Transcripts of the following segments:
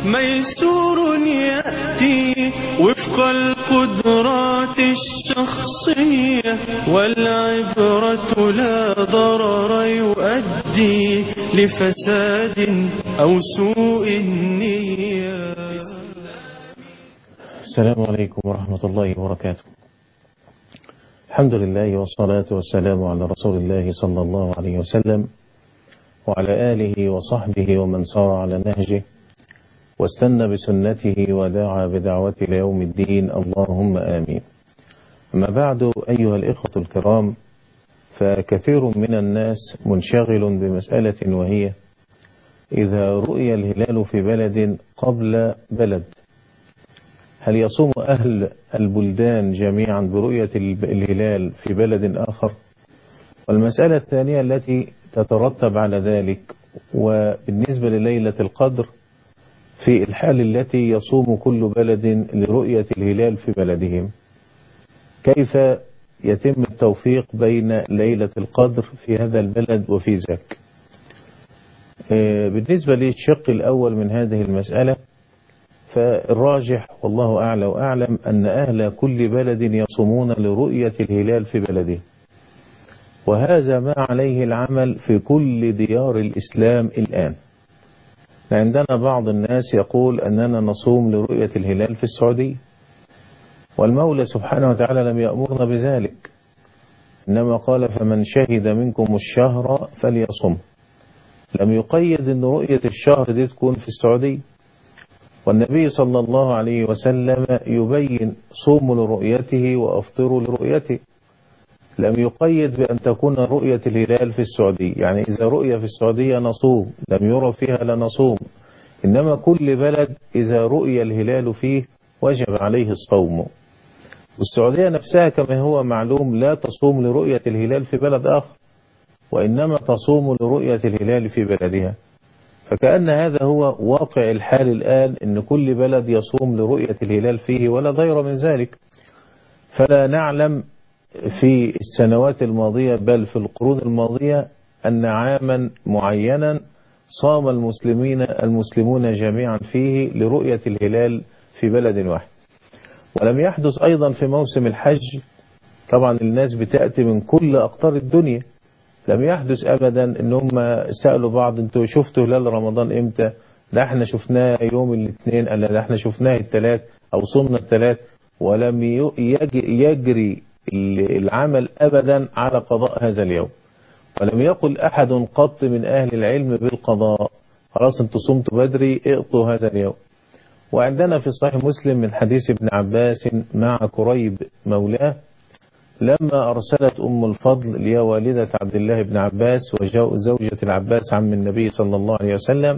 ميسور يأتي وفق القدرات الشخصية والعبرة لا ضرر يؤدي لفساد أو سوء النية السلام عليكم ورحمة الله وبركاته الحمد لله والصلاة والسلام على رسول الله صلى الله عليه وسلم وعلى آله وصحبه ومن صار على نهجه واستنى بسنته ودعا بدعوته ليوم الدين اللهم آمين أما بعد أيها الإخوة الكرام فكثير من الناس منشغل بمسألة وهي إذا رؤي الهلال في بلد قبل بلد هل يصوم أهل البلدان جميعا برؤية الهلال في بلد آخر والمسألة الثانية التي تترتب على ذلك وبالنسبة لليلة القدر في الحال التي يصوم كل بلد لرؤية الهلال في بلدهم كيف يتم التوفيق بين ليلة القدر في هذا البلد وفي ذاك بالنسبة للشق الأول من هذه المسألة فالراجح والله أعلى وأعلم أن أهل كل بلد يصومون لرؤية الهلال في بلده وهذا ما عليه العمل في كل ديار الإسلام الآن عندنا بعض الناس يقول أننا نصوم لرؤية الهلال في السعودية والمولى سبحانه وتعالى لم يأمرنا بذلك إنما قال فمن شهد منكم الشهر فليصم لم يقيد أن رؤية الشهر دي تكون في السعودية والنبي صلى الله عليه وسلم يبين صوموا لرؤيته وأفطروا لرؤيته لم يقيد بأن تكون رؤية الهلال في السعودية يعني إذا رؤية في السعودية نصوم لم يرى فيها لنصوم إنما كل بلد إذا رؤي الهلال فيه وجب عليه الصوم والسعودية نفسها كما هو معلوم لا تصوم لرؤية الهلال في بلد آخر وإنما تصوم لرؤية الهلال في بلدها فكأن هذا هو واقع الحال الآن إن كل بلد يصوم لرؤية الهلال فيه ولا ضير من ذلك فلا نعلم في السنوات الماضية بل في القرون الماضية أن عاما معينا صام المسلمين المسلمون جميعا فيه لرؤية الهلال في بلد واحد ولم يحدث أيضا في موسم الحج طبعا الناس بتأتي من كل أقطار الدنيا لم يحدث أبدا ان هم سألوا بعض انتوا شفتوا هلال رمضان امتى ده احنا شفناه يوم الاثنين قال ده احنا شفناه الثلاث او صمنا الثلاث ولم يجري العمل أبدا على قضاء هذا اليوم ولم يقل أحد قط من أهل العلم بالقضاء خلاص انتوا صمتوا بدري اقضوا هذا اليوم وعندنا في صحيح مسلم من حديث ابن عباس مع كريب مولاه لما أرسلت أم الفضل اللي هي والدة عبد الله بن عباس وزوجة العباس عم النبي صلى الله عليه وسلم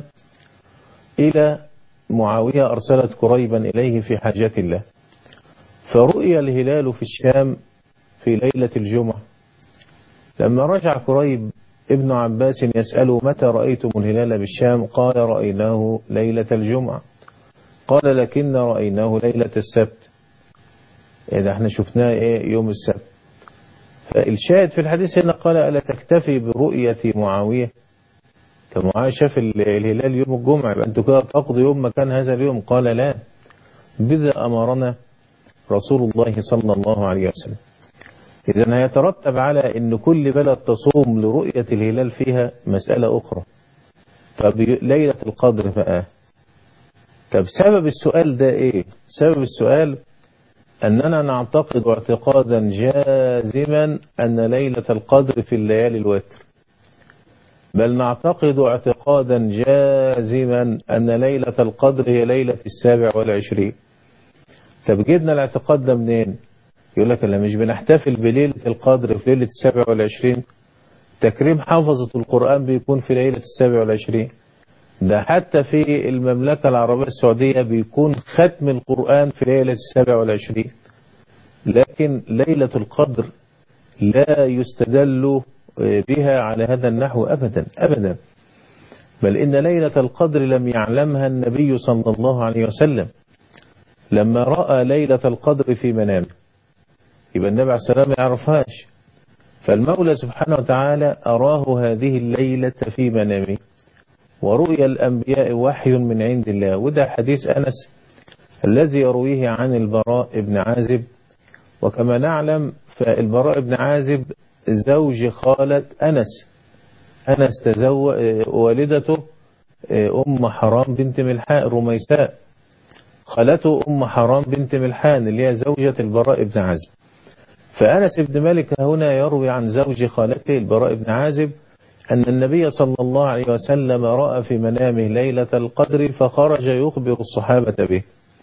إلى معاوية أرسلت كريبا إليه في حاجة الله فرؤي الهلال في الشام في ليلة الجمعة لما رجع كريب ابن عباس يسأله متى رأيتم الهلال بالشام قال رأيناه ليلة الجمعة قال لكن رأيناه ليلة السبت إذا احنا شفناه ايه يوم السبت فالشاهد في الحديث هنا قال ألا تكتفي برؤية معاوية معاوية شاف الهلال يوم الجمعة يبقى انتوا كده تقضي يوم مكان هذا اليوم قال لا بذا أمرنا رسول الله صلى الله عليه وسلم إذا هيترتب على أن كل بلد تصوم لرؤية الهلال فيها مسألة أخرى طب ليلة القدر بقى طب سبب السؤال ده إيه سبب السؤال أننا نعتقد اعتقادا جازما أن ليلة القدر في الليالي الوتر بل نعتقد اعتقادا جازما أن ليلة القدر هي ليلة السابع والعشرين طب جبنا الاعتقاد ده منين يقول لك لا مش بنحتفل بليلة القدر في ليلة السابع والعشرين تكريم حافظة القرآن بيكون في ليلة السابع والعشرين ده حتى في المملكة العربية السعودية بيكون ختم القرآن في ليلة السابع والعشرين لكن ليلة القدر لا يستدل بها على هذا النحو أبدا أبدا بل إن ليلة القدر لم يعلمها النبي صلى الله عليه وسلم لما رأى ليلة القدر في منامه يبقى النبي عليه السلام ما يعرفهاش فالمولى سبحانه وتعالى أراه هذه الليلة في منامه ورؤيا الأنبياء وحي من عند الله وده حديث أنس الذي يرويه عن البراء بن عازب وكما نعلم فالبراء بن عازب زوج خالة أنس أنس تزوج والدته أم حرام بنت ملحان رميساء خالته أم حرام بنت ملحان اللي هي زوجة البراء بن عازب فأنس بن مالك هنا يروي عن زوج خالته البراء بن عازب أن النبي صلى الله عليه وسلم رأى في منامه ليلة القدر فخرج يخبر الصحابة به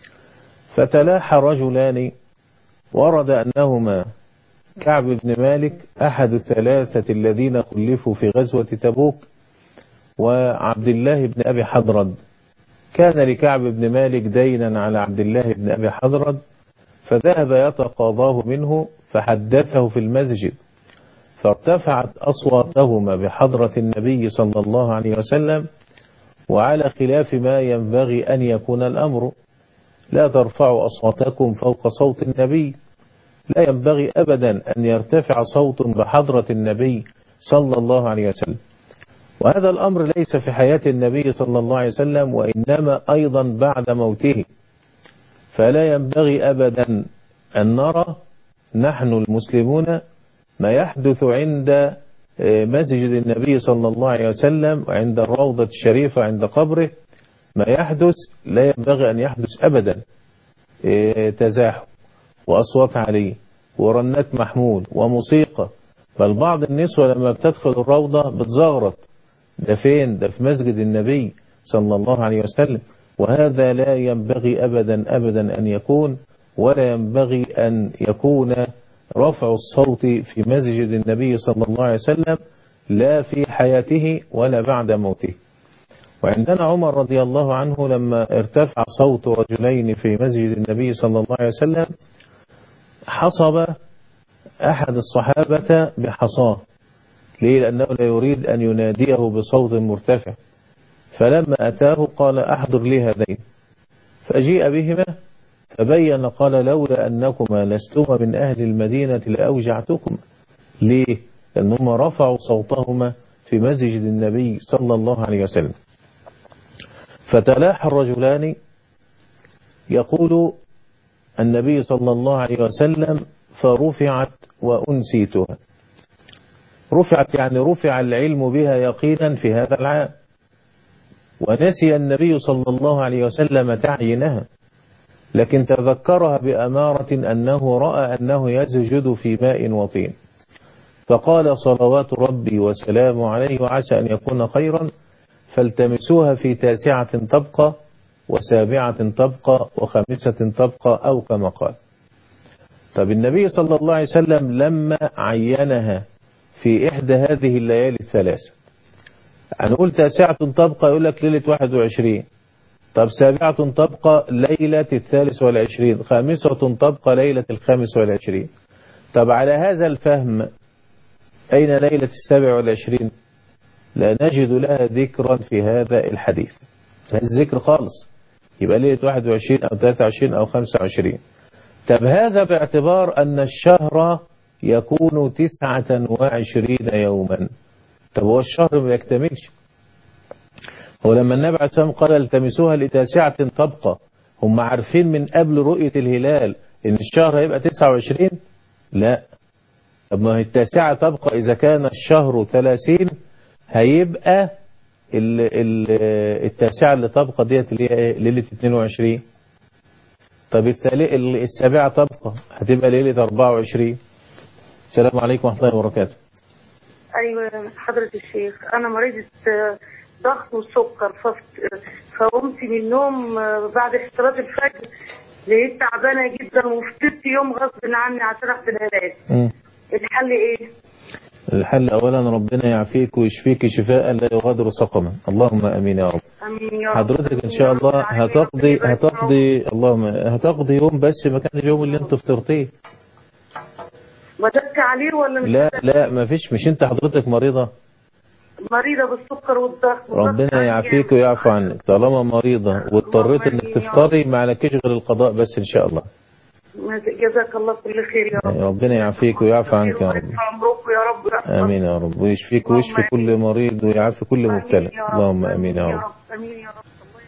فتلاح رجلان ورد أنهما كعب بن مالك أحد الثلاثة الذين خلفوا في غزوة تبوك وعبد الله بن أبي حضرد كان لكعب بن مالك دينا على عبد الله بن أبي حضرد فذهب يتقاضاه منه فحدثه في المسجد فارتفعت أصواتهما بحضرة النبي صلى الله عليه وسلم وعلى خلاف ما ينبغي أن يكون الأمر لا ترفعوا أصواتكم فوق صوت النبي لا ينبغي أبدا أن يرتفع صوت بحضرة النبي صلى الله عليه وسلم وهذا الأمر ليس في حياة النبي صلى الله عليه وسلم وإنما أيضا بعد موته فلا ينبغي أبدا أن نرى نحن المسلمون ما يحدث عند مسجد النبي صلى الله عليه وسلم وعند الروضة الشريفة عند قبره ما يحدث لا ينبغي أن يحدث أبدا تزاحم وأصوات عليه ورنات محمود وموسيقى بل بعض النسوة لما بتدخل الروضة بتزغرط ده فين ده في مسجد النبي صلى الله عليه وسلم وهذا لا ينبغي أبدا أبدا أن يكون ولا ينبغي أن يكون رفع الصوت في مسجد النبي صلى الله عليه وسلم لا في حياته ولا بعد موته وعندنا عمر رضي الله عنه لما ارتفع صوت رجلين في مسجد النبي صلى الله عليه وسلم حصب أحد الصحابة بحصاه ليه لأنه لا يريد أن يناديه بصوت مرتفع فلما أتاه قال أحضر لي هذين فأجيء بهما فبين قال لولا أنكما لستما من أهل المدينة لأوجعتكما ليه لأنهم رفعوا صوتهما في مسجد النبي صلى الله عليه وسلم فتلاح الرجلان يقول النبي صلى الله عليه وسلم فرفعت وأنسيتها رفعت يعني رفع العلم بها يقينا في هذا العام ونسي النبي صلى الله عليه وسلم تعيينها لكن تذكرها بأمارة أنه رأى أنه يسجد في ماء وطين فقال صلوات ربي وسلام عليه وعسى أن يكون خيرا فالتمسوها في تاسعة تبقى وسابعة تبقى وخامسة تبقى أو كما قال طب النبي صلى الله عليه وسلم لما عينها في إحدى هذه الليالي الثلاثة هنقول تاسعة تبقى يقول لك ليلة 21 طب سابعة تبقى ليلة الثالث والعشرين خامسة تبقى ليلة الخامس والعشرين طب على هذا الفهم أين ليلة السابع والعشرين لا نجد لها ذكرا في هذا الحديث الذكر خالص يبقى ليلة 21 أو 23 أو 25 طب هذا باعتبار أن الشهر يكون 29 يوما طب هو الشهر ما يكتملش هو لما النبي عليه الصلاة والسلام قال التمسوها لتاسعة تبقى هم عارفين من قبل رؤية الهلال ان الشهر هيبقى 29 لا طب ما هي التاسعة تبقى اذا كان الشهر 30 هيبقى ال ال التاسعة اللي تبقى ديت اللي هي ليلة 22 طب السابعة تبقى هتبقى ليلة 24 السلام عليكم ورحمة الله وبركاته ايوه حضرة الشيخ انا مريضة ضغط وسكر فقمت من النوم بعد صلاة الفجر لقيت تعبانة جدا وفطرت يوم غصب عني عشان اخد العلاج الحل ايه؟ الحل اولا ربنا يعافيك ويشفيك شفاء لا يغادر سقما اللهم امين يا رب امين يا رب حضرتك ان شاء الله هتقضي هتقضي اللهم هتقضي يوم بس مكان اليوم اللي انت فطرتيه وجدت عليه ولا مش لا لا ما فيش مش انت حضرتك مريضة مريضة بالسكر والضغط ربنا يعافيك ويعفو عنك طالما مريضة واضطريت انك تفطري ما عليكيش غير القضاء بس ان شاء الله جزاك الله كل خير يا رب ربنا يعافيك ويعفى عنك يا رب ويرفع عمركم يا رب ويحفظكم. آمين يا رب ويشفيك ويشفي كل مريض ويعافي كل مبتلى آمين يا رب. اللهم آمين يا رب امين يا رب الله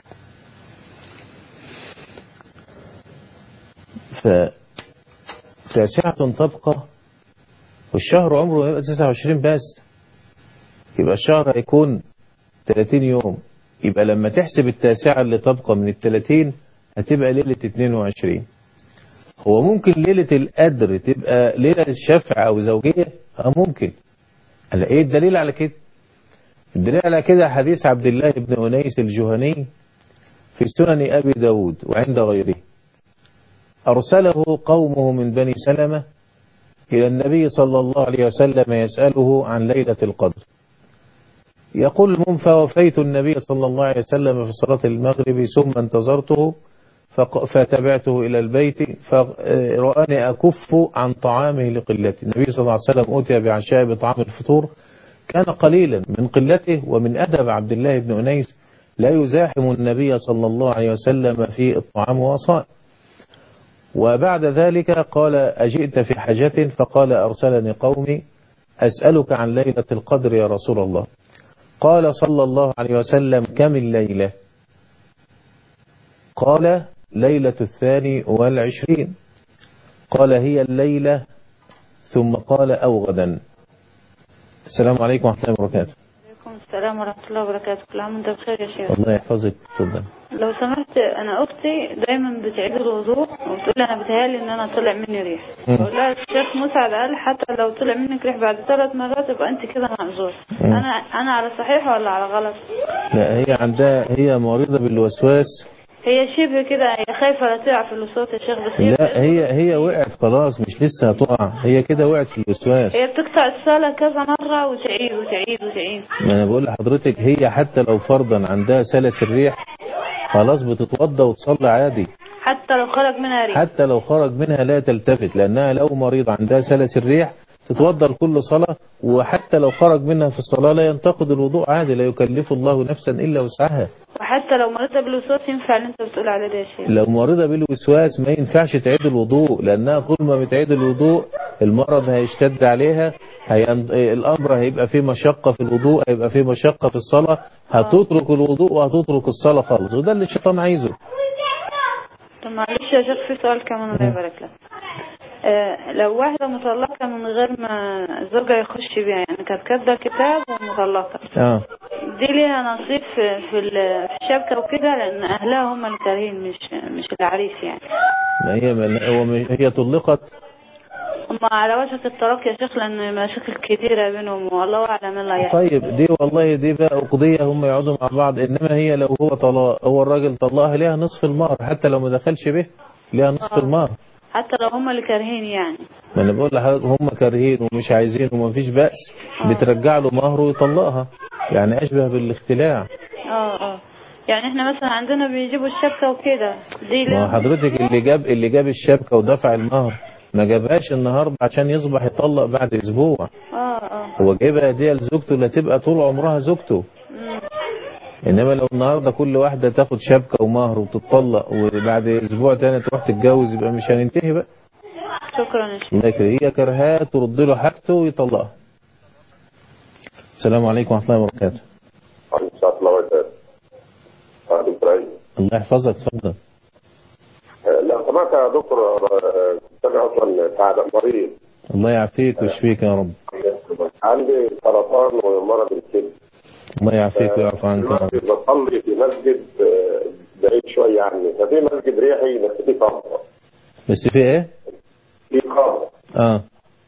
فتاسعة تبقى والشهر عمره يبقى 29 بس يبقى الشهر هيكون 30 يوم يبقى لما تحسب التاسعة اللي تبقى من الثلاثين هتبقى ليلة 22 هو ممكن ليلة القدر تبقى ليلة الشفع أو زوجية اه ممكن قال ايه الدليل على كده الدليل على كده حديث عبد الله بن أنيس الجهني في سنن أبي داود وعند غيره أرسله قومه من بني سلمة إلى النبي صلى الله عليه وسلم يسأله عن ليلة القدر يقول هم فوفيت النبي صلى الله عليه وسلم في صلاة المغرب ثم انتظرته فق- فتبعته إلى البيت فرآني أكف عن طعامه لقلته النبي صلى الله عليه وسلم أتي بعشاء بطعام الفطور كان قليلا من قلته ومن أدب عبد الله بن أنيس لا يزاحم النبي صلى الله عليه وسلم في الطعام وصائم وبعد ذلك قال أجئت في حاجة فقال أرسلني قومي أسألك عن ليلة القدر يا رسول الله قال صلى الله عليه وسلم كم الليلة قال ليلة الثاني والعشرين قال هي الليلة ثم قال أو غدا السلام عليكم ورحمة الله وبركاته عليكم السلام ورحمة الله وبركاته كل عام وانت بخير يا شيخ الله يحفظك تفضل لو سمحت انا اختي دايما بتعيد الوضوء وبتقول لي انا بتهيألي ان انا طلع مني ريح مم. بقول لها الشيخ مسعد قال حتى لو طلع منك ريح بعد ثلاث مرات يبقى انت كده معذور مم. انا انا على صحيح ولا على غلط لا هي عندها هي مريضة بالوسواس هي شبه كده هي خايفة لا تقع في الوسواس يا شيخ بس هي لا هي هي وقعت خلاص مش لسه هتقع هي كده وقعت في الوسواس هي بتقطع الصلاة كذا مرة وتعيد وتعيد وتعيد ما انا بقول لحضرتك هي حتى لو فرضا عندها سلس الريح خلاص بتتوضى وتصلي عادي حتى لو خرج منها ريح حتى لو خرج منها لا تلتفت لانها لو مريض عندها سلس الريح تتوضى لكل صلاة وحتى لو خرج منها في الصلاة لا ينتقد الوضوء عادي لا يكلف الله نفسا إلا وسعها وحتى لو مريضة بالوسواس ينفع اللي انت بتقول عليه ده يا شيخ لو مريضة بالوسواس ما ينفعش تعيد الوضوء لأنها طول ما بتعيد الوضوء المرض هيشتد عليها هين... الأمر هيبقى فيه مشقة في الوضوء هيبقى فيه مشقة في الصلاة هتترك الوضوء وهتترك الصلاة خالص وده اللي الشيطان عايزه طب معلش يا شيخ في سؤال كمان الله يبارك لك آه لو واحدة مطلقة من غير ما زوجها يخش بيها يعني كانت كاتبة كتاب ومطلقة اه دي ليها نصيب في في, ال- في الشبكة وكده لأن أهلها هم الكارهين مش مش العريس يعني ما هي من... هو مش... هي طلقت هم على وشك الطلاق يا شيخ لأن مشاكل كتيرة بينهم والله أعلم الله يحفظ طيب دي والله دي بقى قضية هم يقعدوا مع بعض إنما هي لو هو طلاق هو الراجل طلقها ليها نصف المهر حتى لو ما دخلش به ليها نصف آه. المهر حتى لو هم اللي كارهين يعني ما انا بقول لحضرتك هم كارهين ومش عايزين وما فيش بأس بترجع له مهره ويطلقها يعني أشبه بالاختلاع اه اه يعني احنا مثلا عندنا بيجيبوا الشبكة وكده دي ما هو لها حضرتك اللي جاب اللي جاب الشبكة ودفع المهر ما جابهاش النهارده عشان يصبح يطلق بعد أسبوع اه اه هو جايبها هدية لزوجته اللي تبقى طول عمرها زوجته مم. انما لو النهارده كل واحده تاخد شبكه ومهر وتتطلق وبعد اسبوع تاني تروح تتجوز يبقى مش هننتهي بقى شكرا يا شيخ الله يكرم هي كرهاه ترد له حاجته ويطلقها السلام عليكم ورحمه الله وبركاته عليكم السلام ورحمة الله وبركاته. آه، دكتور علي. الله يحفظك اتفضل آه، لو سمعت يا دكتور آه، كنت انا اصلا تعب- مريض الله يعافيك ويشفيك يا رب عندي سرطان ومرض الكبد الله يعافيك ويعفو عنك يا دلوقتي رب بصلي في مسجد آه، بعيد شويه عني ففي مسجد ريحي بس فيه قبر بس في ايه في قبر اه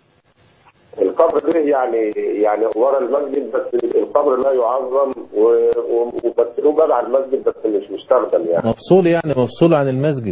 القبر ده يعني يعني ورا المسجد بس القبر لا يعظم و- و- وبس له باب على المسجد بس مش مستخدم يعني مفصول يعني مفصول عن المسجد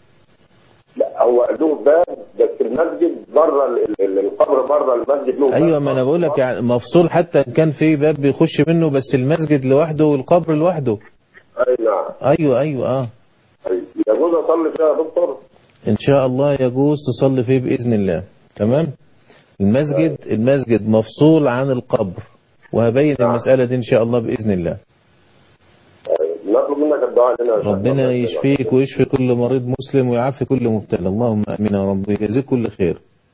لا هو له باب بس المسجد بره ال- ال- القبر بره المسجد له باب ايوه ما انا بقول لك يعني مفصول حتى ان كان في باب بيخش منه بس المسجد لوحده والقبر لوحده اي نعم ايوه ايوه اه أي. يجوز اصلي فيها يا دكتور ان شاء الله يجوز تصلي فيه باذن الله تمام المسجد المسجد مفصول عن القبر وهبين نعم. المسألة دي ان شاء الله باذن الله أي. نطلب منك الدعاء الدعاء لنا إن شاء الله. ربنا يشفيك ويشفي كل مريض مسلم ويعافي كل مبتلى اللهم امين يا رب يجزيك كل خير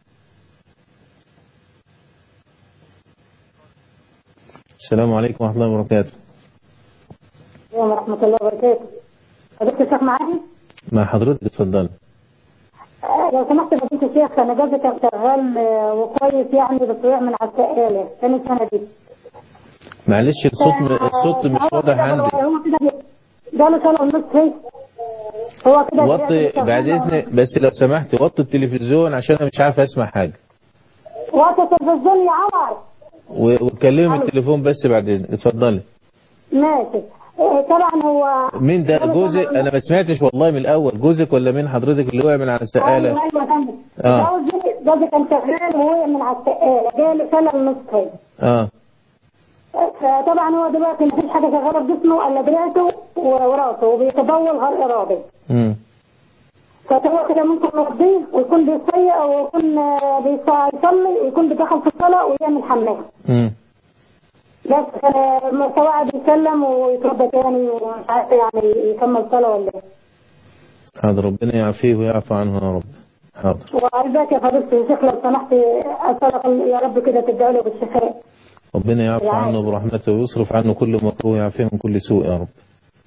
السلام عليكم ورحمه الله وبركاته السلام ورحمة الله وبركاته. حضرتك الشيخ معايا؟ مع حضرتك اتفضل آه، لو سمحت يا فضيلة الشيخ أنا جوزي كان شغال آه، وكويس يعني بس وقع من على السقالة ثاني سنة دي. معلش الصوت م... الصوت مش هو واضح كده- عندي هو كده بي- جاله شلل نصفي. هو كده وطي بيعمل بعد شغال- اذنك بس لو سمحت وطي التلفزيون عشان انا مش عارف اسمع حاجه وقت التلفزيون يا عمر. و- وكلمي التليفون بس بعد اذنك اتفضلي ماشي. آه، طبعا هو مين ده جاله جوزك شلل انا ما سمعتش والله من الاول جوزك ولا مين حضرتك اللي وقع من على السقاله ايوه ايوه يا فندم. آه. جوزي جوزي كان شغال ووقع من على السقالة جاله شلل نصفي. اه فطبعا هو دلوقتي مفيش حاجة شغالة في جسمه إلا دراعته وراسه وبيتبول غير إرادي. امم فهو كده ممكن نرضيه ويكون بيصلي او يكون آه، بيص- يصلي ويكون بيدخل في الصلاه ويعمل حمام امم بس آه، سواء قاعد يسلم ويتوضى تاني ومش عارف يعني يكمل صلاه ولا ايه حاضر ربنا يعافيه ويعفو عنه يا رب حاضر وعايزاك يا فضيلة الشيخ لو سمحت اسالك يا رب كده تدعي له بالشفاء ربنا يعفو عنه برحمته ويصرف عنه كل مكروه ويعافيه من كل سوء يا رب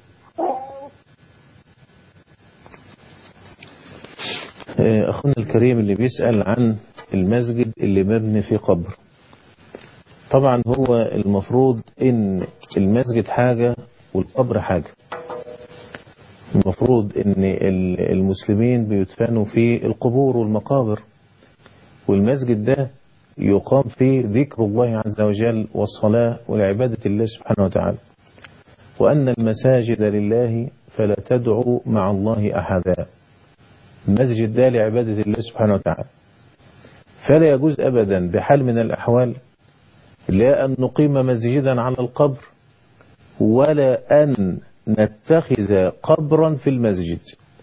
آه، أخونا الكريم اللي بيسأل عن المسجد اللي مبني في قبر طبعا هو المفروض ان المسجد حاجة والقبر حاجة المفروض ان ال- المسلمين بيدفنوا في القبور والمقابر والمسجد ده يقام فيه ذكر الله عز وجل والصلاة والعبادة الله سبحانه وتعالى وأن المساجد لله فلا تدعوا مع الله أحدا المسجد ده لعبادة الله سبحانه وتعالى فلا يجوز أبدا بحال من الأحوال لا أن نقيم مسجدا على القبر ولا أن نتخذ قبرا في المسجد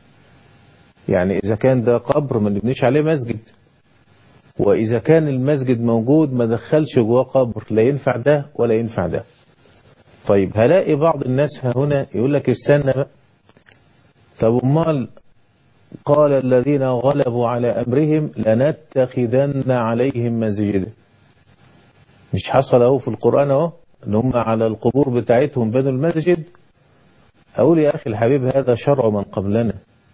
يعني إذا كان ده قبر ما نبنيش عليه مسجد وإذا كان المسجد موجود ما دخلش جواه قبر لا ينفع ده ولا ينفع ده طيب هلاقي بعض الناس هنا يقول لك استنى بقى طب امال قال الذين غلبوا على أمرهم لنتخذن عليهم مسجدا مش حصل اهو في القرآن اهو ان هم على القبور بتاعتهم بنوا المسجد اقول يا اخي الحبيب هذا شرع من قبلنا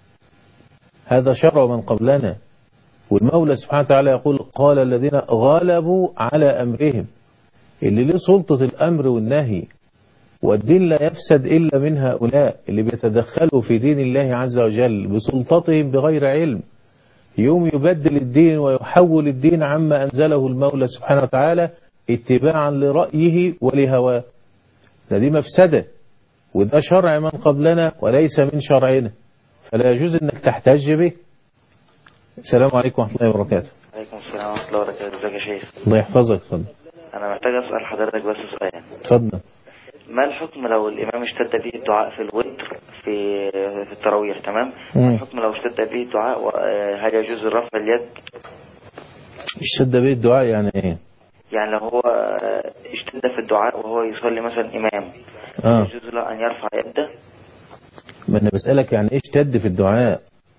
هذا شرع من قبلنا والمولى سبحانه وتعالى يقول قال الذين غلبوا على أمرهم اللي ليه سلطة الأمر والنهي والدين لا يفسد إلا من هؤلاء اللي بيتدخلوا في دين الله عز وجل بسلطتهم بغير علم يوم يبدل الدين ويحول الدين عما أنزله المولى سبحانه وتعالى اتباعا لرأيه ولهواه ده دي مفسدة وده شرع من قبلنا وليس من شرعنا فلا يجوز انك تحتج به السلام عليكم ورحمة الله وبركاته عليكم السلام ورحمة الله وبركاته ازيك يا شيخ الله يحفظك اتفضل أنا محتاج أسأل حضرتك بس سؤال اتفضل ما الحكم لو الإمام اشتد به الدعاء في الوتر في في التراويح تمام مم. ما الحكم لو اشتد به الدعاء و- آه، هل يجوز رفع اليد الشدة بيه الدعاء يعني ايه يعني لو هو آه، اشتد في الدعاء وهو يصلي مثلا إمام اه يجوز له أن يرفع يده ما انا بسألك يعني ايه اشتد في الدعاء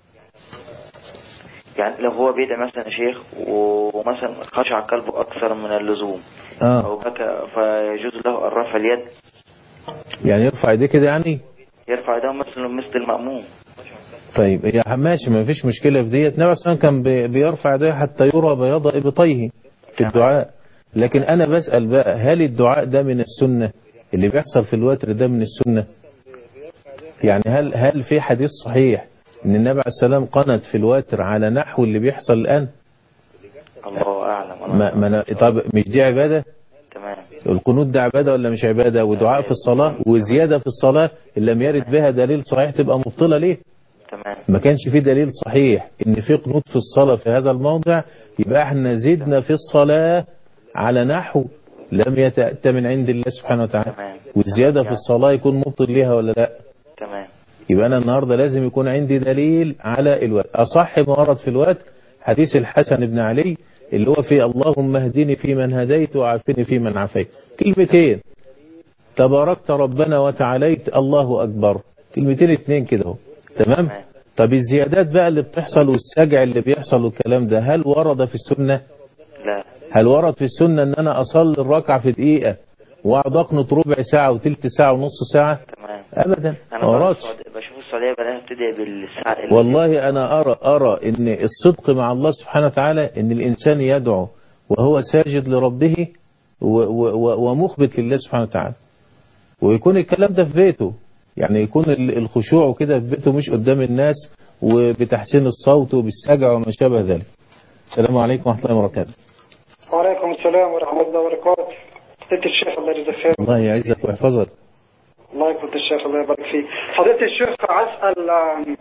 يعني لو هو بيدعي مثلا يا شيخ ومثلا خشع قلبه أكثر من اللزوم اه أو بكى فيجوز له أن رفع اليد يعني يرفع ايديه كده يعني يرفع يده مثل مثل المأموم طيب يا ماشي ما فيش مشكلة في ديت النبي صلى الله عليه وسلم كان بي- بيرفع يديه حتى يرى بياض ابطيه في الدعاء لكن انا بسأل بقى هل الدعاء ده من السنة اللي بيحصل في الوتر ده من السنة يعني هل هل في حديث صحيح ان النبي عليه السلام قنت في الوتر على نحو اللي بيحصل الان الله أعلم الله ما ما أنا طب مش دي عبادة تمام القنوت ده عبادة ولا مش عبادة ودعاء في الصلاة وزيادة في الصلاة إن لم يرد بها دليل صحيح تبقى مبطلة ليه تمام ما كانش في دليل صحيح ان في قنوت في الصلاة في هذا الموضع يبقى احنا زدنا في الصلاة على نحو لم يتأتى من عند الله سبحانه وتعالى تمام. والزيادة في الصلاة يكون مبطل ليها ولا لا تمام يبقى أنا النهاردة لازم يكون عندي دليل على الوقت أصح ما ورد في الوقت حديث الحسن بن علي اللي هو في اللهم اهدني في من هديت وعافني في من عافيت كلمتين تباركت ربنا وتعاليت الله أكبر كلمتين اتنين كده اهو تمام طب الزيادات بقى اللي بتحصل والسجع اللي بيحصل والكلام ده هل ورد في السنة لا هل ورد في السنة ان انا اصلي الركعة في دقيقة واقعد اقنط ربع ساعة وتلت ساعة ونص ساعة تمام ابدا انا ما بروح وردش السعودية- بشوف السعودية بدأت تبتدي بالساعة ال- والله أنا أرى أرى إن الصدق مع الله سبحانه وتعالى إن الإنسان يدعو وهو ساجد لربه و- و- و- ومخبت لله سبحانه وتعالى ويكون الكلام ده في بيته يعني يكون ال- الخشوع كده في بيته مش قدام الناس وبتحسين الصوت وبالسجع وما شابه ذلك السلام عليكم ورحمة الله وبركاته وعليكم السلام ورحمة الله وبركاته فضيلة الشيخ الله يجزاك خير الله يعزك ويحفظك الله يكون الشيخ الله يبارك فيه فضيلة الشيخ أسأل آم،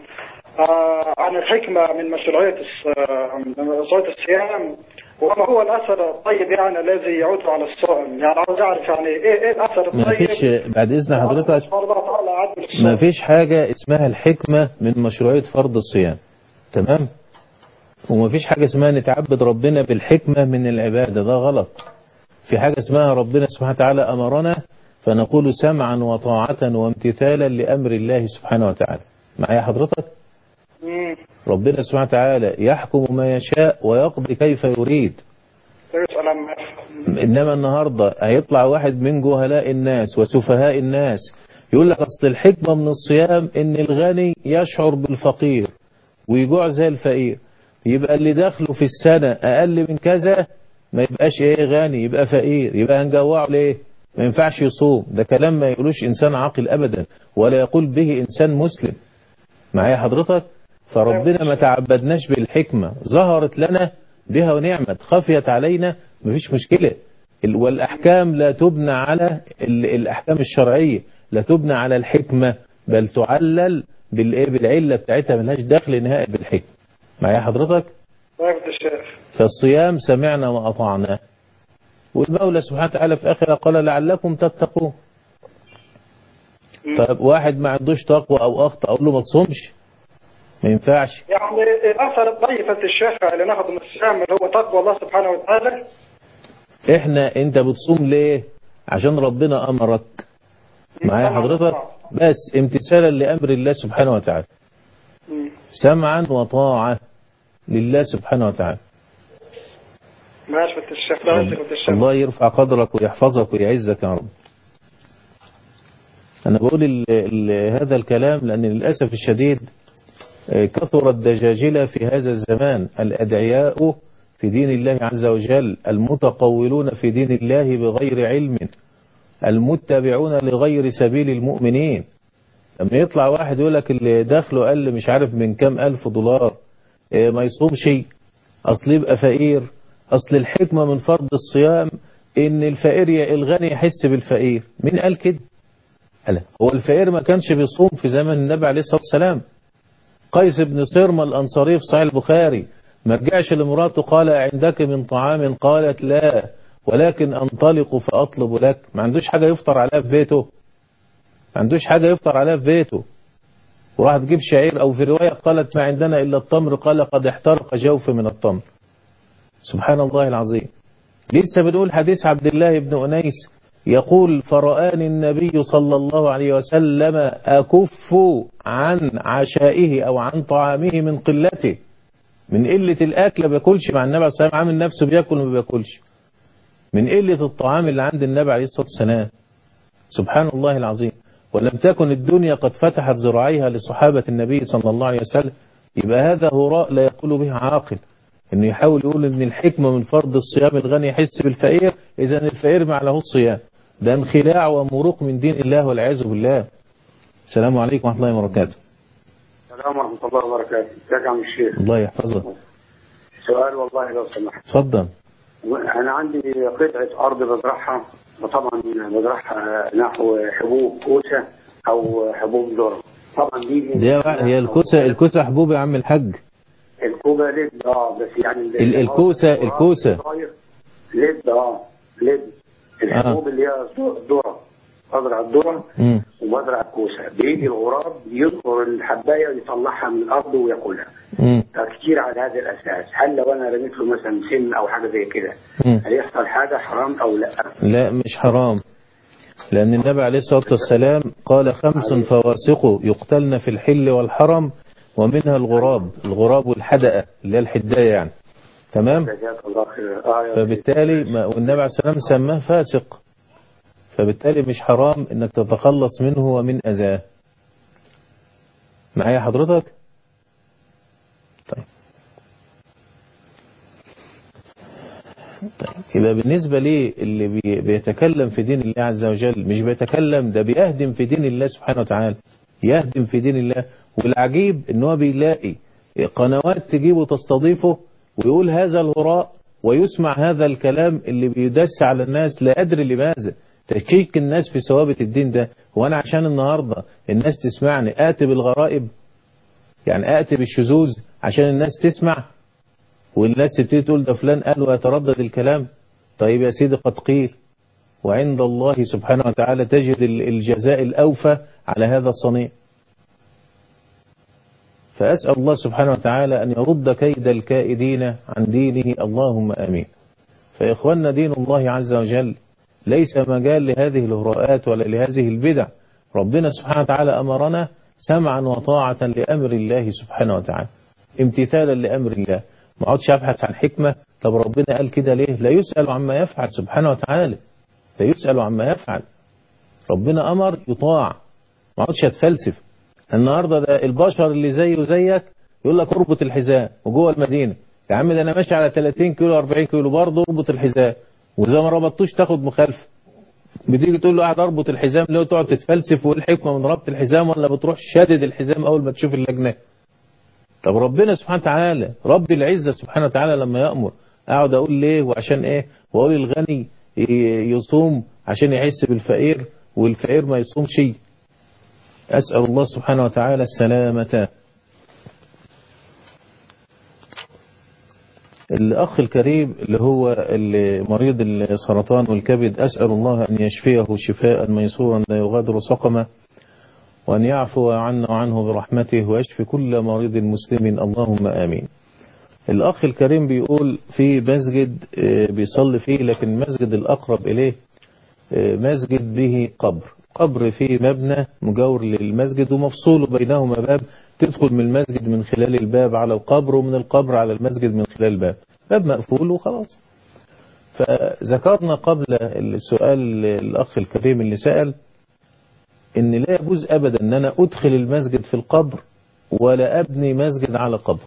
آه، عن الحكمة من مشروعية الص- آه، من مشروعية الصيام وما هو الأثر الطيب يعني الذي يعود على الصائم يعني عاوز أعرف يعني إيه إيه الأثر ما الطيب فيش بعد إذن حضرتك سبحانه الله تعالى عدل الصوم. ما فيش حاجة اسمها الحكمة من مشروعية فرض الصيام تمام وما فيش حاجة اسمها نتعبد ربنا بالحكمة من العبادة ده غلط في حاجة اسمها ربنا سبحانه وتعالى أمرنا فنقول سمعا وطاعة وامتثالا لأمر الله سبحانه وتعالى معايا حضرتك مم. ربنا سبحانه وتعالى يحكم ما يشاء ويقضي كيف يريد يسأل عما يفهم. إنما النهاردة هيطلع واحد من جهلاء الناس وسفهاء الناس يقول لك أصل الحكمة من الصيام إن الغني يشعر بالفقير ويجوع زي الفقير يبقى اللي دخله في السنة أقل من كذا ما يبقاش إيه غني يبقى فقير يبقى هنجوعه ليه ما ينفعش يصوم ده كلام ما يقولوش إنسان عاقل أبدا ولا يقول به إنسان مسلم معايا حضرتك فربنا ما تعبدناش بالحكمة ظهرت لنا بها ونعمت خفيت علينا مفيش مشكلة ال- والأحكام لا تبنى على ال- الأحكام الشرعية لا تبنى على الحكمة بل تعلل بالإيه بالعلة بتاعتها ملهاش دخل نهائي بالحكمة معايا حضرتك الله يفضل الشيخ فالصيام سمعنا وأطعنا والمولى سبحانه وتعالى في آخر قال لعلكم تتقون طيب واحد ما عندوش تقوى أو أخطأ أقول له ما تصومش ما ينفعش يعني الأثر الطيب فضيلة الشيخ اللي ناخذه من الصيام اللي هو تقوى الله سبحانه وتعالى احنا انت بتصوم ليه عشان ربنا امرك معايا حضرتك بس امتثالا لامر الله سبحانه وتعالى مم. سمعا وطاعة لله سبحانه وتعالى ماشي فضيلة الشيخ لا يعزك فضيلة الشيخ الله يرفع قدرك ويحفظك ويعزك يا رب أنا بقول ال ال هذا الكلام لأن للأسف الشديد آه، كثر الدجاجلة في هذا الزمان الأدعياء في دين الله عز وجل المتقولون في دين الله بغير علم المتبعون لغير سبيل المؤمنين لما يطلع واحد يقول لك اللي دخله قل مش عارف من كام ألف دولار آه، ما يصومش أصل يبقى فقير أصل الحكمة من فرض الصيام إن الفقير ي- الغني يحس بالفقير مين قال كده قال هو الفقير ما كانش بيصوم في زمن النبي عليه الصلاة والسلام قيس بن صرمة الأنصاري في صحيح البخاري ما رجعش لمراته قال عندك من طعام قالت لا ولكن أنطلق فأطلب لك ما عندوش حاجة يفطر عليها في بيته ما عندوش حاجة يفطر عليها في بيته وراح تجيب شعير أو في رواية قالت ما عندنا إلا التمر قال قد احترق جوف من التمر سبحان الله العظيم لسه بنقول حديث عبد الله بن أنيس يقول فرآني النبي صلى الله عليه وسلم أكف عن عشائه أو عن طعامه من قلته من قلة الأكل ما بياكلش مع النبي عليه الصلاة والسلام عامل نفسه بياكل وما بياكلش من قلة الطعام اللي عند النبي عليه الصلاة والسلام سبحان الله العظيم ولم تكن الدنيا قد فتحت ذراعيها لصحابة النبي صلى الله عليه وسلم يبقى هذا هراء لا يقول به عاقل انه يحاول يقول ان الحكمة من فرض الصيام الغني يحس بالفقير اذا الفقير ما له الصيام ده انخلاع ومروق من دين الله والعياذ بالله السلام عليكم ورحمة الله وبركاته السلام ورحمة الله وبركاته ازيك يا عم الشيخ الله يحفظك سؤال والله لو سمحت اتفضل أنا عندي قطعة أرض بزرعها وطبعا بزرعها نحو حبوب كوسة أو حبوب ذرة طبعا دي دي هي الكوسة الكوسة حبوب يا عم الحاج الكوبا ليد اه بس يعني ال- الكوسة- الكوسة. ليد اه ليد الحبوب اللي هي الذرة بزرع الذرة مم. وبزرع الكوسة بيجي الغراب ينقر الحباية ويطلعها من الأرض وياكلها مم. كتير على هذا الأساس هل لو أنا رميت له مثلا سن أو حاجة زي كده مم. هل يحصل حاجة حرام أو لا لا مش حرام لأن النبي عليه الصلاة والسلام قال خمس فواسق يقتلن في الحل والحرم ومنها الغراب الغراب والحدقة اللي هي الحداية يعني تمام جزاك الله خير اه يا فبالتالي ما والنبي عليه السلام سماه فاسق فبالتالي مش حرام انك تتخلص منه ومن اذاه معايا حضرتك طيب طيب يبقى بالنسبة لي اللي بي- بيتكلم في دين الله عز وجل مش بيتكلم ده بيهدم في دين الله سبحانه وتعالى يهدم في دين الله والعجيب ان هو بيلاقي قنوات تجيبه تستضيفه ويقول هذا الهراء ويسمع هذا الكلام اللي بيدس على الناس لا أدري لماذا تشكيك الناس في ثوابت الدين ده وانا عشان النهاردة الناس تسمعني آتي بالغرائب يعني آتي بالشذوذ عشان الناس تسمع والناس تبتدي تقول ده فلان قال ويتردد الكلام طيب يا سيدي قد قيل وعند الله سبحانه وتعالى تجد ال- الجزاء الأوفى على هذا الصنيع فأسأل الله سبحانه وتعالى أن يرد كيد الكائدين عن دينه اللهم آمين فإخواننا دين الله عز وجل ليس مجال لهذه الهراءات ولا لهذه البدع ربنا سبحانه وتعالى أمرنا سمعا وطاعة لأمر الله سبحانه وتعالى امتثالا لأمر الله ما اقعدش أبحث عن حكمة طب ربنا قال كده ليه لا يسأل عما يفعل سبحانه وتعالى لا يسأل عما يفعل ربنا أمر يطاع ما اقعدش أتفلسف النهاردة ده البشر اللي زيه وزيك يقول لك اربط الحزام وجوه المدينة يا عم ده انا ماشي على 30 كيلو 40 كيلو برضه اربط الحزام واذا ما ربطتوش تاخد مخالفه بتيجي تقول له قاعد اربط الحزام ليه تقعد تتفلسف وايه الحكمه من ربط الحزام ولا بتروح شادد الحزام اول ما تشوف اللجنه طب ربنا سبحانه وتعالى رب العزه سبحانه وتعالى لما يامر اقعد اقول ليه وعشان ايه واقول الغني ي- يصوم عشان يحس بالفقير والفقير ما يصومش اسال الله سبحانه وتعالى السلامه الأخ الكريم اللي هو اللي مريض السرطان والكبد أسأل الله أن يشفيه شفاء ميسورا لا يغادر سقما وأن يعفو عنا وعنه برحمته ويشفي كل مريض مسلم اللهم آمين الأخ الكريم بيقول في مسجد آه، بيصلي فيه لكن المسجد الأقرب إليه آه، مسجد به قبر قبر فيه مبنى مجاور للمسجد ومفصول بينهما باب تدخل من المسجد من خلال الباب على القبر ومن القبر على المسجد من خلال الباب باب مقفول وخلاص فذكرنا قبل السؤال الأخ الكريم اللي سأل ان لا يجوز ابدا ان انا ادخل المسجد في القبر ولا ابني مسجد على قبر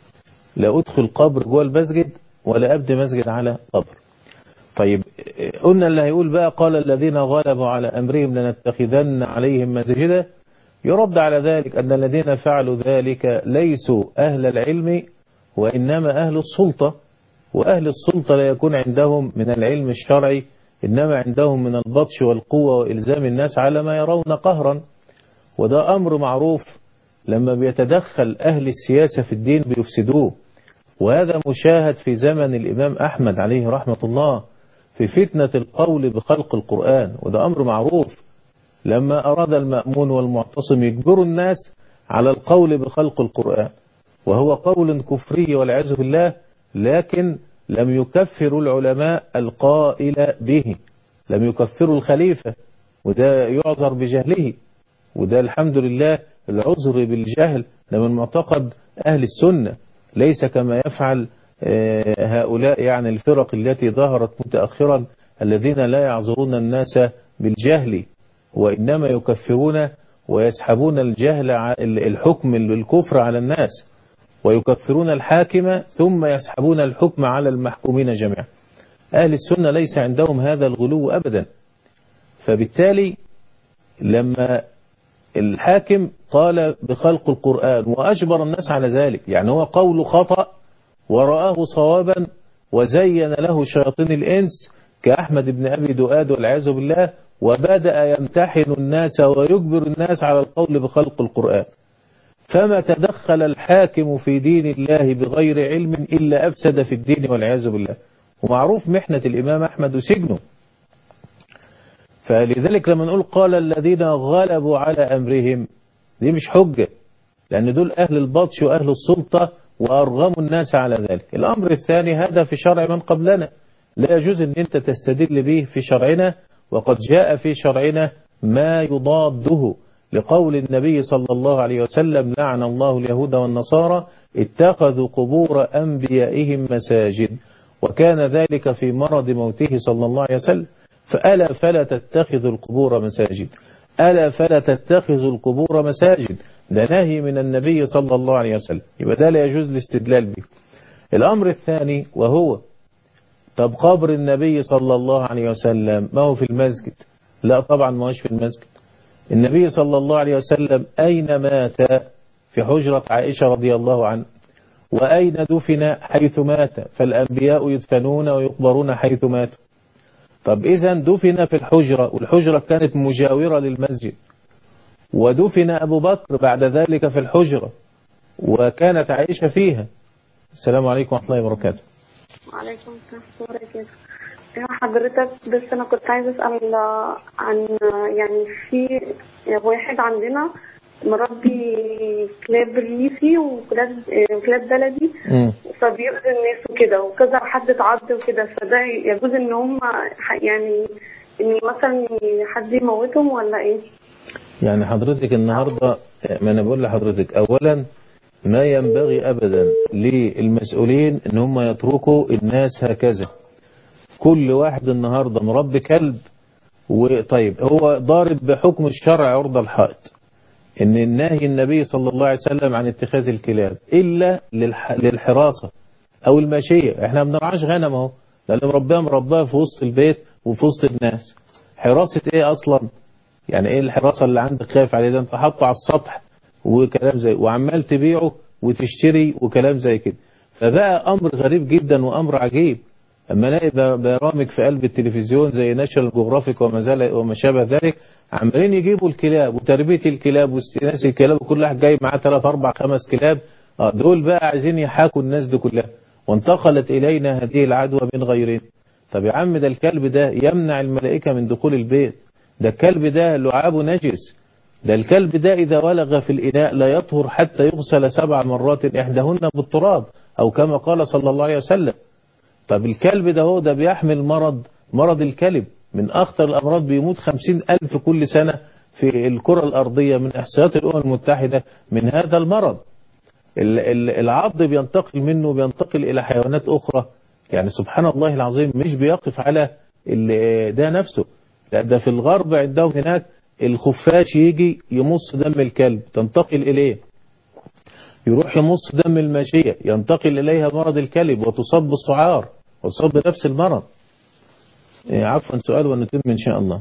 لا ادخل قبر جوه المسجد ولا ابني مسجد على قبر طيب قلنا اللي هيقول بقى قال الذين غلبوا على امرهم لنتخذن عليهم مسجدا يرد على ذلك ان الذين فعلوا ذلك ليسوا اهل العلم وانما اهل السلطه واهل السلطه لا يكون عندهم من العلم الشرعي إنما عندهم من البطش والقوة وإلزام الناس على ما يرون قهرا وده أمر معروف لما بيتدخل أهل السياسة في الدين بيفسدوه وهذا مشاهد في زمن الإمام أحمد عليه رحمة الله في فتنة القول بخلق القرآن وده أمر معروف لما أراد المأمون والمعتصم يجبروا الناس على القول بخلق القرآن وهو قول كفري والعياذ بالله لكن لم يكفروا العلماء القائل به لم يكفروا الخليفة وده يعذر بجهله وده الحمد لله العذر بالجهل ده من معتقد أهل السنة ليس كما يفعل هؤلاء يعني الفرق التي ظهرت متأخرا الذين لا يعذرون الناس بالجهل وإنما يكفرون ويسحبون الجهل الحكم الكفر على الناس ويكفرون الحاكم ثم يسحبون الحكم على المحكومين جميعا أهل السنة ليس عندهم هذا الغلو أبدا فبالتالي لما الحاكم قال بخلق القرآن وأجبر الناس على ذلك يعني هو قول خطأ ورآه صوابا وزين له شياطين الإنس كأحمد بن أبي دؤاد والعياذ بالله وبدأ يمتحن الناس ويجبر الناس على القول بخلق القرآن فما تدخل الحاكم في دين الله بغير علم إلا أفسد في الدين والعياذ بالله ومعروف محنة الإمام أحمد وسجنه فلذلك لما نقول قال الذين غلبوا على أمرهم دي مش حجة لأن دول أهل البطش وأهل السلطة وأرغموا الناس على ذلك الأمر الثاني هذا في شرع من قبلنا لا يجوز أن أنت تستدل به في شرعنا وقد جاء في شرعنا ما يضاده لقول النبي صلى الله عليه وسلم لعن الله اليهود والنصارى اتخذوا قبور أنبيائهم مساجد وكان ذلك في مرض موته صلى الله عليه وسلم فألا فلا تتخذوا القبور مساجد ألا فلا تتخذوا القبور مساجد ده نهي من النبي صلى الله عليه وسلم يبقى ده لا يجوز الاستدلال به الأمر الثاني وهو طب قبر النبي صلى الله عليه وسلم ما هو في المسجد لا طبعا ما هوش في المسجد النبي صلى الله عليه وسلم أين مات في حجرة عائشة رضي الله عنه وأين دفن حيث مات فالأنبياء يدفنون ويقبرون حيث ماتوا طب إذا دفن في الحجرة والحجرة كانت مجاورة للمسجد ودفن أبو بكر بعد ذلك في الحجرة وكانت عائشة فيها السلام عليكم ورحمة الله وبركاته وعليكم السلام ورحمة الله وبركاته يا حضرتك بس أنا كنت عايزة أسأل عن يعني في واحد عندنا مربي كلاب ريفي وكلاب كلاب بلدي مم. فبيؤذي الناس وكده وكذا حد اتعض وكده فده يجوز ان هم يعني ان مثلا حد يموتهم ولا ايه؟ يعني حضرتك النهاردة ما أنا بقول لحضرتك أولا ما ينبغي أبدا للمسؤولين ان هم يتركوا الناس هكذا كل واحد النهاردة مربي كلب وطيب هو ضارب بحكم الشرع عرض الحائط ان النهي النبي صلى الله عليه وسلم عن اتخاذ الكلاب الا للح... للحراسة او الماشية احنا ما بنرعاش غنم اهو ده اللي مربيها مربيها في وسط البيت وفي وسط الناس حراسة ايه اصلا يعني ايه الحراسة اللي عندك خايف عليه ده انت حاطه على السطح وكلام زي وعمال تبيعه وتشتري وكلام زي كده فبقى امر غريب جدا وامر عجيب اما الاقي برامج في قلب التلفزيون زي ناشونال جغرافيك وما زال وما شابه ذلك عمالين يجيبوا الكلاب وتربيه الكلاب واستئناس الكلاب وكل واحد جاي معاه 3 4 5 كلاب اه دول بقى عايزين يحاكوا الناس دي كلها وانتقلت الينا هذه العدوى من غيرنا طب يا عم ده الكلب ده يمنع الملائكه من دخول البيت ده الكلب ده لعابه نجس ده الكلب ده إذا ولغ في الإناء لا يطهر حتى يغسل سبع مرات إحداهن بالتراب أو كما قال صلى الله عليه وسلم طب الكلب ده هو ده بيحمل مرض مرض الكلب من أخطر الأمراض بيموت خمسين ألف كل سنة في الكرة الأرضية من إحصائيات الأمم المتحدة من هذا المرض العض بينتقل منه بينتقل إلى حيوانات أخرى يعني سبحان الله العظيم مش بيقف على ده نفسه لا ده في الغرب عندهم هناك الخفاش يجي يمص دم الكلب تنتقل إليه يروح يمص دم الماشية ينتقل إليها مرض الكلب وتصاب بالسعار وتصاب بنفس المرض عفوا سؤال ونتم إن شاء الله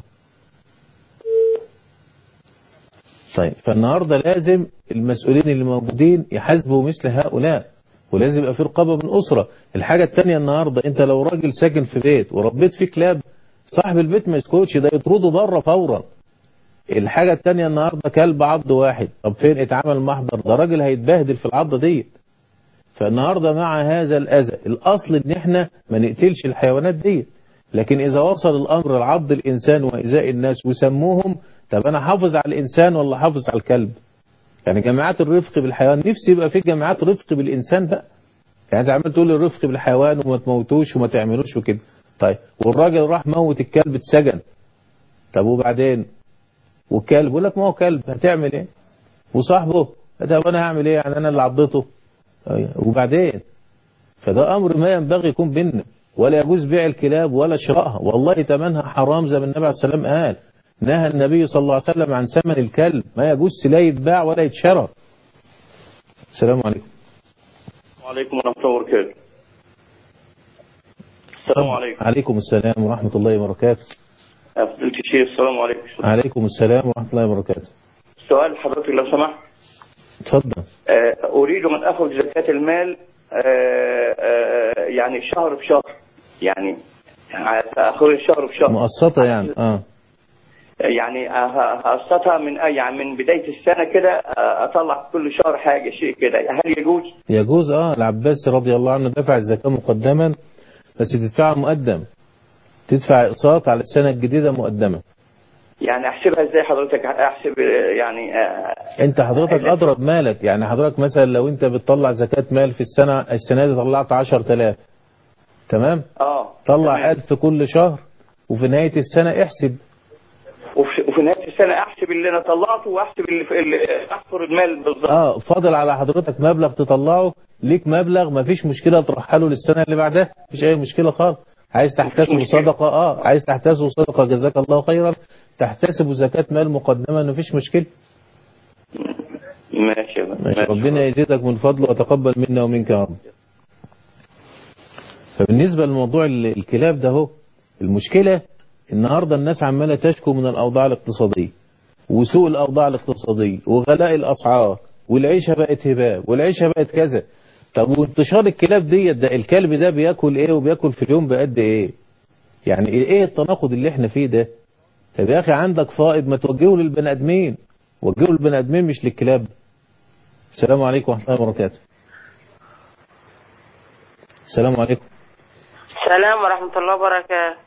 طيب فالنهاردة لازم المسؤولين اللي موجودين يحاسبوا مثل هؤلاء ولازم يبقى في رقابة من أسرة الحاجة التانية النهاردة انت لو راجل ساكن في بيت وربيت فيه كلاب صاحب البيت ما يسكتش ده يطرده بره فورا الحاجة التانية النهاردة كلب عض واحد طب فين اتعمل محضر ده راجل هيتبهدل في العضة دي فالنهاردة مع هذا الأذى الأصل ان احنا ما نقتلش الحيوانات دي لكن إذا وصل الأمر لعض الإنسان وإزاء الناس وسموهم طب أنا حافظ على الإنسان ولا حافظ على الكلب يعني جماعات الرفق بالحيوان نفسي يبقى في جماعات رفق بالإنسان بقى يعني انت عمال تقول الرفق بالحيوان وما تموتوش وما تعملوش وكده طيب والراجل راح موت الكلب اتسجن طب وبعدين والكلب يقول لك ما هو كلب هتعمل ايه وصاحبه طب انا هعمل ايه يعني انا اللي عضته وبعدين فده امر ما ينبغي يكون بينا ولا يجوز بيع الكلاب ولا شرائها والله تمنها حرام زي ما النبي عليه السلام قال نهى النبي صلى الله عليه وسلم عن ثمن الكلب ما يجوز لا يتباع ولا يتشرى السلام عليكم وعليكم ورحمة الله وبركاته السلام عليكم عليكم السلام ورحمة الله وبركاته فضيلة الشيخ السلام عليكم عليكم السلام ورحمة الله وبركاته سؤال حضرتك لو سمحت اتفضل أريد أن أخرج زكاة المال يعني شهر بشهر يعني أخرج شهر بشهر مقسطة يعني اه يعني هقسطها من يعني من بداية السنة كده أطلع كل شهر حاجة شيء كده هل يجوز؟ يجوز اه العباس رضي الله عنه دفع الزكاة مقدما بس تدفعها مقدم تدفع اقساط على السنة الجديدة مقدمة يعني احسبها ازاي حضرتك احسب يعني آه انت حضرتك اضرب مالك يعني حضرتك مثلا لو انت بتطلع زكاة مال في السنة السنة دي طلعت 10000 تمام اه طلع 1000 كل شهر وفي نهاية السنة احسب وفي وفي نهايه السنه احسب اللي انا طلعته واحسب اللي, اللي احفر المال بالظبط اه فاضل على حضرتك مبلغ تطلعه ليك مبلغ مفيش مشكلة تروحها له للسنة اللي بعدها مفيش اي مشكلة خالص عايز تحتسب صدقة اه عايز تحتسب صدقة جزاك الله خيرا تحتسب زكاة مال مقدمة مفيش مشكلة ماشي ماشي ربنا يزيدك من فضله وتقبل منا ومنك يا رب فبالنسبة لموضوع ال- الكلاب ده هو المشكلة النهاردة الناس عمالة تشكو من الأوضاع الاقتصادية وسوء الأوضاع الاقتصادية وغلاء الأسعار والعيشة بقت هباب والعيشة بقت كذا طب وانتشار الكلاب دي ده الكلب ده بياكل ايه وبياكل في اليوم بقد ايه يعني ايه التناقض اللي احنا فيه ده طب يا اخي عندك فائض ما توجهه للبني ادمين وجهه للبني ادمين مش للكلاب السلام عليكم ورحمة الله وبركاته السلام عليكم السلام ورحمة الله وبركاته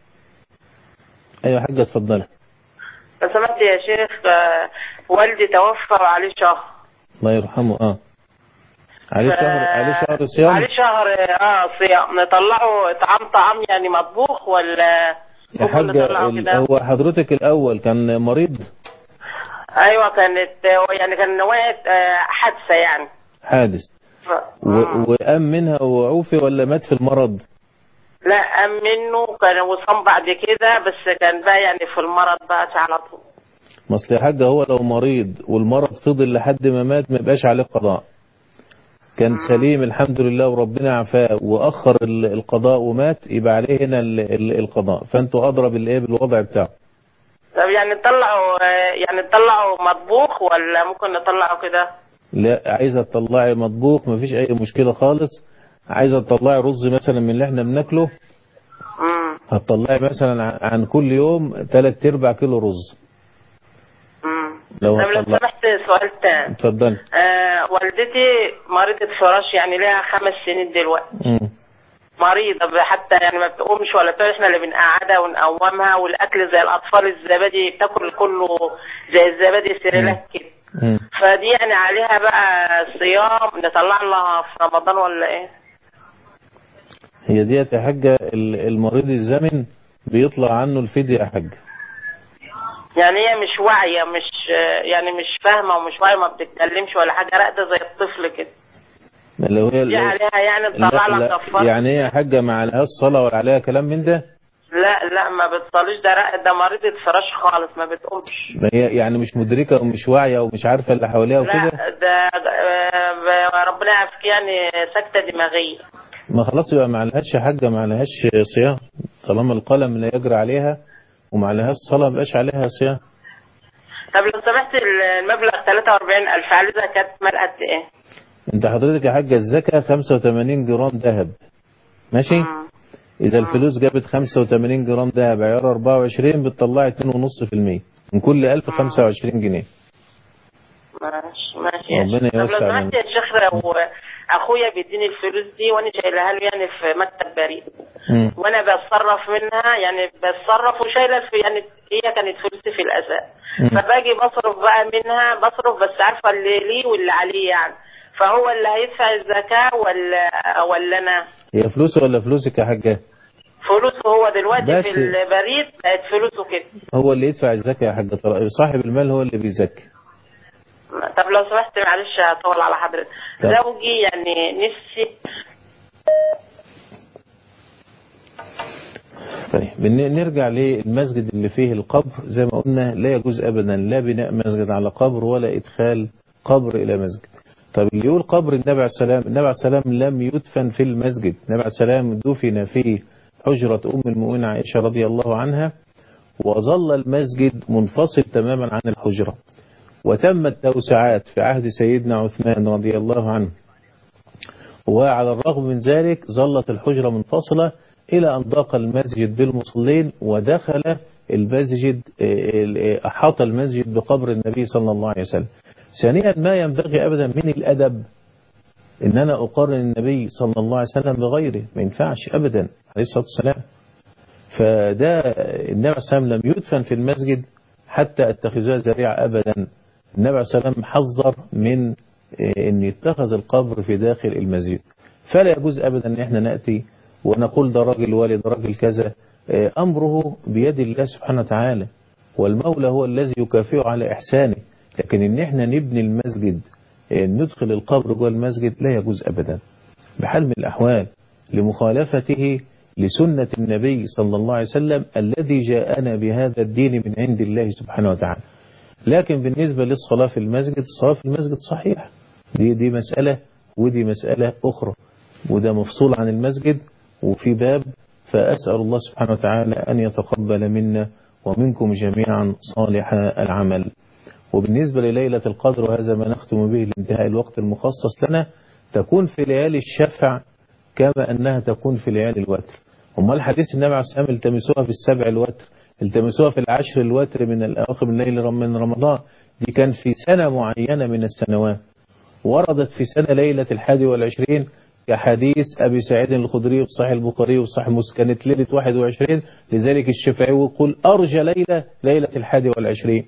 ايوه يا حاجة اتفضلي لو سمحت يا شيخ آه، والدي توفى وعليه شهر الله يرحمه اه عليه ف- شهر عليه شهر صيام عليه شهر اه صيام نطلعه طعام طعام يعني مطبوخ ولا يا ممكن حاجة نطلعه ال- كده هو حضرتك الأول كان مريض ايوه كانت آه، يعني كان وقعت آه، حادثة يعني حادث ف... و- وقام منها وعوفي ولا مات في المرض لا قام منه كان وصام بعد كده بس كان بقى يعني في المرض بقى على طول ما اصل يا حاجة هو لو مريض والمرض فضل لحد ما مات ما يبقاش عليه قضاء كان سليم الحمد لله وربنا عافاه واخر ال- القضاء ومات يبقى عليه هنا ال- ال- القضاء فانتوا اضرب الايه بالوضع بتاعه طب يعني نطلعه آه، يعني نطلعه مطبوخ ولا ممكن نطلعه كده لا عايزة تطلعي مطبوخ مفيش اي مشكلة خالص عايزة تطلعي رز مثلا من اللي احنا بناكله امم هتطلعي مثلا ع- عن كل يوم تلات ارباع كيلو رز امم لو طب لو هتطلع سمحت سؤال تاني اتفضلي آه والدتي مريضة فراش يعني لها خمس سنين دلوقتي مم. مريضة حتى يعني ما بتقومش ولا بتاع احنا اللي بنقعدها ونقومها والاكل زي الاطفال الزبادي بتاكل كله زي الزبادي سيريلاك كده مم. فدي يعني عليها بقى صيام نطلع لها في رمضان ولا ايه؟ هي ديت يا حاجة ال- المريض الزمن بيطلع عنه الفدية يا حاجة يعني هي مش واعية مش يعني مش فاهمة ومش واعية ما بتتكلمش ولا حاجة راقدة زي الطفل كده لو هي دي عليها يعني نطلع لا لها لا كفارة يعني ايه يا حاجة ما عليهاش صلاة ولا عليها كلام من ده لا لا ما بتصليش ده راقدة مريضة فراش خالص ما بتقومش ما هي يعني مش مدركة ومش واعية ومش عارفة اللي حواليها وكده لا ده آه، ربنا يعافيك يعني سكتة دماغية ما خلاص يبقى ما عليهاش يا حاجة ما عليهاش صيام طالما القلم لا يجري عليها وما عليهاش صلاة ما بقاش عليها صيام طب لو سمحت المبلغ 43000 عليه زكاة مال قد ايه؟ انت حضرتك يا حاجة الزكاة 85 جرام ذهب ماشي اذا الفلوس جابت 85 جرام ذهب عيار 24 بتطلعي 2.5% من كل 1000 25 جنيه ماشي ماشي يا ربنا شيخ. طب لو يوسع سمحت علينا. يا شيخ لو اخويا بيديني الفلوس دي وانا شايلها له يعني في مكتب بريد مم. وانا بتصرف منها يعني بتصرف وشايله في يعني هي كانت فلوسي في الاساس مم. فباجي بصرف بقى منها بصرف بس عارفه اللي لي واللي عليه يعني فهو اللي هيدفع الزكاه ولا ولا انا هي فلوسه ولا فلوسك يا حاجة فلوسه هو دلوقتي بس- في البريد بقت فلوسه كده هو اللي يدفع الزكاة يا حاجة طلع- صاحب المال هو اللي بيزكي طب لو سمحت معلش هطول على حضرتك طب. زوجي يعني نفسي طيب بن- نرجع للمسجد اللي فيه القبر زي ما قلنا لا يجوز أبدا لا بناء مسجد على قبر ولا إدخال قبر إلى مسجد طب اللي يقول قبر النبي عليه السلام النبي عليه السلام لم يدفن في المسجد النبي عليه السلام دفن في حجرة أم المؤمنين عائشة رضي الله عنها وظل المسجد منفصل تماما عن الحجرة وتمت توسعات في عهد سيدنا عثمان رضي الله عنه وعلى الرغم من ذلك ظلت الحجرة منفصلة إلى أن ضاق المسجد بالمصلين ودخل المسجد أحاط المسجد بقبر النبي صلى الله عليه وسلم ثانيا ما ينبغي أبدا من الأدب إن أنا أقارن النبي صلى الله عليه وسلم بغيره ما ينفعش أبدا عليه الصلاة والسلام فده النبي عليه السلام لم يدفن في المسجد حتى اتخذوها ذريعة أبدا النبي عليه السلام حذر من أن يتخذ القبر في داخل المسجد فلا يجوز أبدا أن احنا نأتي ونقول ده راجل والي ده راجل كذا آه، أمره بيد الله سبحانه وتعالى والمولى هو الذي يكافئه على إحسانه لكن إن إحنا نبني المسجد آه، ندخل القبر جوه المسجد لا يجوز أبدا بحال من الأحوال لمخالفته لسنة النبي صلى الله عليه وسلم الذي جاءنا بهذا الدين من عند الله سبحانه وتعالى لكن بالنسبة للصلاة في المسجد الصلاة في المسجد صحيح دي, دي مسألة ودي مسألة أخرى وده مفصول عن المسجد وفي باب فأسأل الله سبحانه وتعالى أن يتقبل منا ومنكم جميعا صالح العمل وبالنسبة لليلة القدر وهذا ما نختم به لانتهاء الوقت المخصص لنا تكون في ليالي الشفع كما أنها تكون في ليالي الوتر امال حديث النبي عليه الصلاة والسلام التمسوها في السبع الوتر التمسوها في العشر الوتر من الأواخر من ليل من رمضان دي كان في سنة معينة من السنوات وردت في سنة ليلة الحادي والعشرين كحديث أبي سعيد الخدري في صحيح البخاري وصحيح مسلم كانت ليلة 21 لذلك الشافعي يقول أرجى ليلة ليلة الحادي والعشرين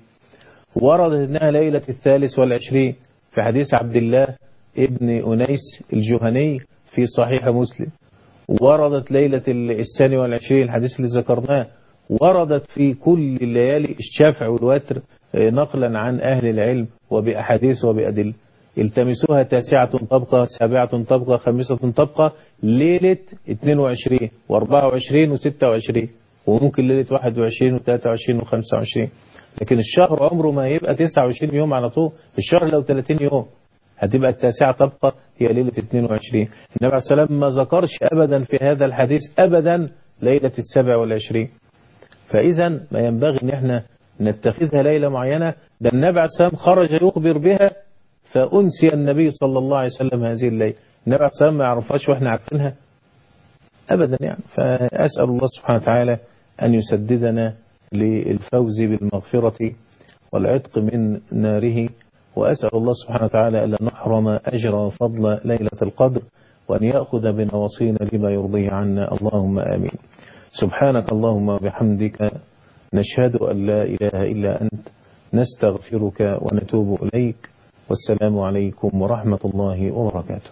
وردت أنها ليلة الثالث والعشرين في حديث عبد الله ابن أنيس الجهني في صحيح مسلم وردت ليلة الثاني والعشرين الحديث اللي ذكرناه وردت في كل الليالي الشفع والوتر نقلا عن أهل العلم وبأحاديث وبأدلة التمسوها تاسعة طبقة سابعة طبقة خامسة طبقة ليلة 22 و24 و26 وممكن ليلة 21 و23 و25 لكن الشهر عمره ما يبقى 29 يوم على طول الشهر لو 30 يوم هتبقى التاسعة طبقة هي ليلة 22 النبي عليه الصلاة والسلام ما ذكرش أبدا في هذا الحديث أبدا ليلة السبع والعشرين فإذا ما ينبغي أن احنا نتخذها ليلة معينة ده النبي عليه الصلاة والسلام خرج يخبر بها فأنسي النبي صلى الله عليه وسلم هذه الليلة النبي عليه الصلاة والسلام ما يعرفهاش وإحنا عارفينها أبدا يعني فأسأل الله سبحانه وتعالى أن يسددنا للفوز بالمغفرة والعتق من ناره وأسأل الله سبحانه وتعالى ألا نحرم أجر وفضل ليلة القدر وأن يأخذ بنواصينا لما يرضيه عنا اللهم آمين سبحانك اللهم وبحمدك نشهد أن لا إله إلا أنت نستغفرك ونتوب إليك والسلام عليكم ورحمة الله وبركاته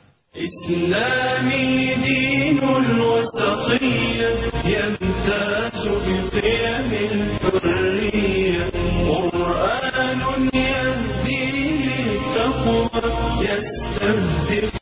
إسلامي دين الوسطية يمتاز بقيم الحرية قرآن يهدي للتقوى يستبدل